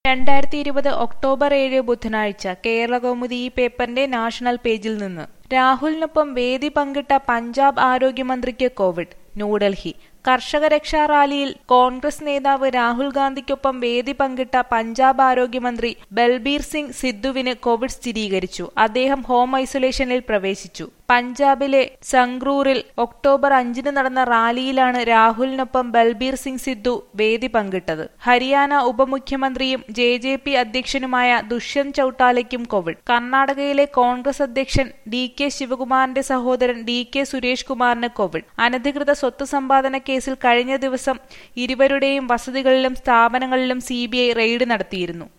രണ്ടായിരത്തി ഇരുപത് ഒക്ടോബർ ഏഴ് ബുധനാഴ്ച കേരളകൗമുദി ഈ പേപ്പറിന്റെ നാഷണൽ പേജിൽ നിന്ന് രാഹുലിനൊപ്പം വേദി പങ്കിട്ട പഞ്ചാബ് ആരോഗ്യമന്ത്രിക്ക് കോവിഡ് ന്യൂഡൽഹി കർഷക രക്ഷാ റാലിയിൽ കോൺഗ്രസ് നേതാവ് രാഹുൽ ഗാന്ധിക്കൊപ്പം വേദി പങ്കിട്ട പഞ്ചാബ് ആരോഗ്യമന്ത്രി ബൽബീർ സിംഗ് സിദ്ധുവിന് കോവിഡ് സ്ഥിരീകരിച്ചു അദ്ദേഹം ഹോം ഐസൊലേഷനിൽ പ്രവേശിച്ചു പഞ്ചാബിലെ സംഗ്രൂറിൽ ഒക്ടോബർ അഞ്ചിന് നടന്ന റാലിയിലാണ് രാഹുലിനൊപ്പം ബൽബീർ സിംഗ് സിദ്ധു വേദി പങ്കിട്ടത് ഹരിയാന ഉപമുഖ്യമന്ത്രിയും ജെ ജെ പി അധ്യക്ഷനുമായ ദുഷ്യന്ത് ചൌട്ടാലയ്ക്കും കോവിഡ് കർണാടകയിലെ കോൺഗ്രസ് അധ്യക്ഷൻ ഡി കെ ശിവകുമാറിന്റെ സഹോദരൻ ഡി കെ സുരേഷ് കുമാറിന് കോവിഡ് അനധികൃത സ്വത്ത് സമ്പാദന കേസിൽ കഴിഞ്ഞ ദിവസം ഇരുവരുടെയും വസതികളിലും സ്ഥാപനങ്ങളിലും സി റെയ്ഡ് നടത്തിയിരുന്നു